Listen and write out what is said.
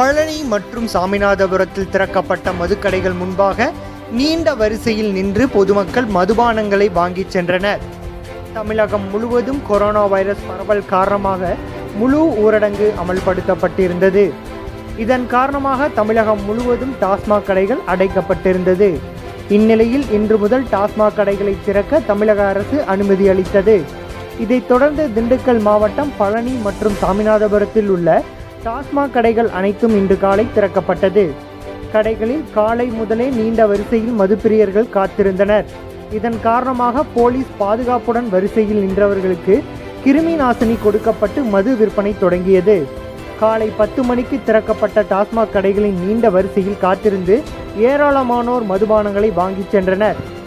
பழனி மற்றும் சாமிநாதபுரத்தில் திறக்கப்பட்ட மதுக்கடைகள் முன்பாக நீண்ட வரிசையில் நின்று பொதுமக்கள் மதுபானங்களை வாங்கிச் சென்றனர் தமிழகம் முழுவதும் கொரோனா வைரஸ் பரவல் காரணமாக முழு ஊரடங்கு அமல்படுத்தப்பட்டிருந்தது இதன் காரணமாக தமிழகம் முழுவதும் டாஸ்மாக் கடைகள் அடைக்கப்பட்டிருந்தது இந்நிலையில் இன்று முதல் டாஸ்மாக் கடைகளை திறக்க தமிழக அரசு அனுமதி அளித்தது இதைத் தொடர்ந்து திண்டுக்கல் மாவட்டம் பழனி மற்றும் சாமிநாதபுரத்தில் உள்ள டாஸ்மாக் கடைகள் அனைத்தும் இன்று காலை திறக்கப்பட்டது கடைகளில் காலை முதலே நீண்ட வரிசையில் மதுப்பிரியர்கள் காத்திருந்தனர் இதன் காரணமாக போலீஸ் பாதுகாப்புடன் வரிசையில் நின்றவர்களுக்கு கிருமி நாசினி கொடுக்கப்பட்டு மது விற்பனை தொடங்கியது காலை பத்து மணிக்கு திறக்கப்பட்ட டாஸ்மாக் கடைகளின் நீண்ட வரிசையில் காத்திருந்து ஏராளமானோர் மதுபானங்களை வாங்கிச் சென்றனர்